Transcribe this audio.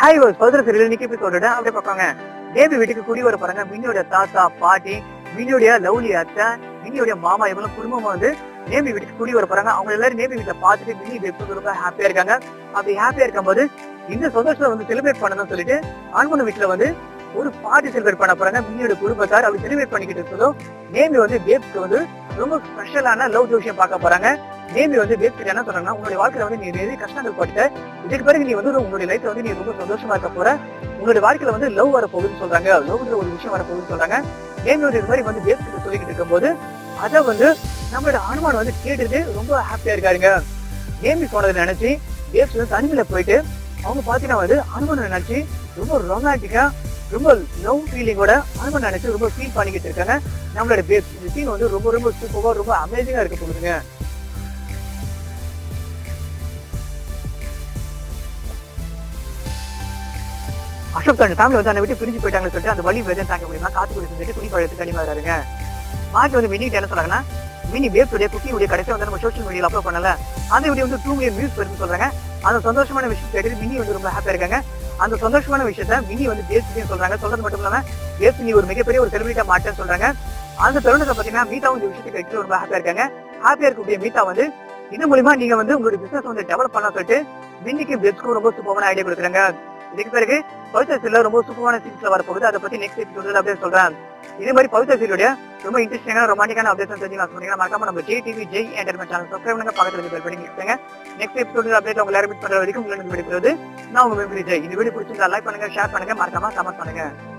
hi ஒரு சோதர சரியில் இன்னைக்கு எபிசோட அப்படியே பார்ப்பாங்க தேவி வீட்டுக்கு குடி வர போறாங்க மின்னியோட தாத்தா பாட்டி மின்னியோடைய லவ்லி அத்தை மின்னியோடைய மாமா இவங்களும் குடும்பமா வந்து நேமி வீட்டுக்கு குடி வர போறாங்க அவங்க எல்லாரும் நேமி வீட்டை பார்த்துட்டு மின்னி எப்படி ரொம்ப ஹாப்பியா இருக்காங்க அப்படி ஹாப்பியா இருக்கும்போது இந்த சந்தோஷத்தை வந்து செலிப்ரேட் பண்ணணும்னு சொல்லிட்டு ஆண்மன வீட்டுல வந்து ஒரு பார்ட்டி செலிப்ரேட் பண்ண போறாங்க மின்னியோட குடும்பத்தார் அப்படி செலிப்ரேட் பண்ணிக்கிட்டு இருக்கதும் நேமி வந்து பேப்க்கு வந்து ரொம்ப ஸ்பெஷலான லவ் ஜோஷியம் பார்க்க போறாங்க நேமி வந்து பேப் கிட்ட என்ன சொல்றாங்கன்னா உங்களுடைய வாழ்க்கையில வந்து நீ நிறைய கஷ்டங்கள் பட்டுட்ட இதுக்கு பிறகு நீ வந்து உங்களுடைய லைஃப்ல வந்து நீ ரொம்ப சந்தோஷமா இருக்க போற உங்களுடைய வாழ்க்கையில வந்து லவ் வர போகுதுன்னு சொல்றாங்க லவ்ன்ற ஒரு விஷயம் வர போகுதுன்னு சொல்றாங்க நேமி வந்து இது மாதிரி வந்து பேப் கிட்ட சொல்லிக்கிட்டு இருக்கும்போது அதை வந்து நம்மளோட அனுமான் வந்து கேட்டுட்டு ரொம்ப ஹாப்பியா இருக்காருங்க நேமி சொன்னதை நினைச்சு பேப்ஸ் வந்து தனிமையில போயிட்டு அவங்க பாத்தீங்கன்னா வந்து அனுமனை நினைச்சு ரொம்ப ரொமான்டிக்கா ரொம்ப லவ் ஃபீலிங்கோட அனுமன் நினைச்சு ரொம்ப ஃபீல் பண்ணிக்கிட்டு இருக்காங்க நம்மளோட பேப்ஸ் இந்த சீன் வந்து ரொம்ப ரொம்ப சூப்பரா ரொம்ப அமேசிங்கா இருக்க போகுதுங்க அசோக் தன் ஃபேமிலி வந்து அந்த விட்டு பிரிஞ்சு போயிட்டாங்கன்னு சொல்லிட்டு அந்த வழி வேதம் தாங்க முடியுமா காத்து குடி செஞ்சுட்டு குடி பழத்துக்கு கனிமா வராருங்க மாட்டு வந்து மினிட்டு என்ன சொல்றாங்கன்னா மினி பேப்ஸுடைய குக்கியுடைய கடைசியா வந்து நம்ம சோஷியல் மீடியால அப்லோட் பண்ணல அந்த வீடியோ வந்து டூ மில்லியன் வியூஸ் வருதுன்னு சொல்றாங்க அந்த சந்தோஷமான விஷயம் கேட்டு மினி வந்து ரொம்ப ஹாப்பியா இருக்காங்க அந்த சந்தோஷமான விஷயத்த மினி வந்து பேசுன்னு சொல்றாங்க சொல்றது மட்டும் இல்லாம பேசு நீ ஒரு மிகப்பெரிய ஒரு செலிபிரிட்டா மாட்டேன்னு சொல்றாங்க அந்த தருணத்தை பாத்தீங்கன்னா மீதாவும் இந்த விஷயத்தை கேட்டு ரொம்ப ஹாப்பியா இருக்காங்க ஹாப்பியா இருக்கக்கூடிய மீதா வந்து இது மூலியமா நீங்க வந்து உங்களுடைய பிசினஸ் வந்து டெவலப் பண்ண சொல்லிட்டு மின்னிக்கு பெஸ்ட்க்கும் ரொம்ப சூப்பரான ஐடியா கொடுக்குறாங்க இதுக்கு பிறகு பவித்ரா சீரியல் ரொம்ப சூப்பரான சீன்ஸ்ல வரப்போகுது அதை பத்தி நெக்ஸ்ட் எபிசோட் அப்படியே சொல்றேன் இதே மாதிரி பவித்ரா சீரியலுடைய ரொம்ப இன்ட்ரெஸ்டிங்கான ரொமாட்டிக்கான அப்டேட்ஸ் தெரிஞ்சு நான் சொன்னீங்கன்னா மறக்காம நம்ம J TV Jai entertainment channel subscribe பண்ணுங்க பக்கத்துல இருக்க பெல் பண்ணி கிளிக் பண்ணுங்க நெக்ஸ்ட் எபிசோட் அப்டேட் உங்க எல்லாரும் மீட் பண்ற வரைக்கும் உங்களுக்கு விடுக்கிறது நான் உங்க மெமரி ஜெய் இந்த வீடியோ பிடிச்சிருந்தா லைக் பண்ணுங்க ஷேர் பண்ணுங்க மறக்காம கமெண்ட் பண்ணுங்க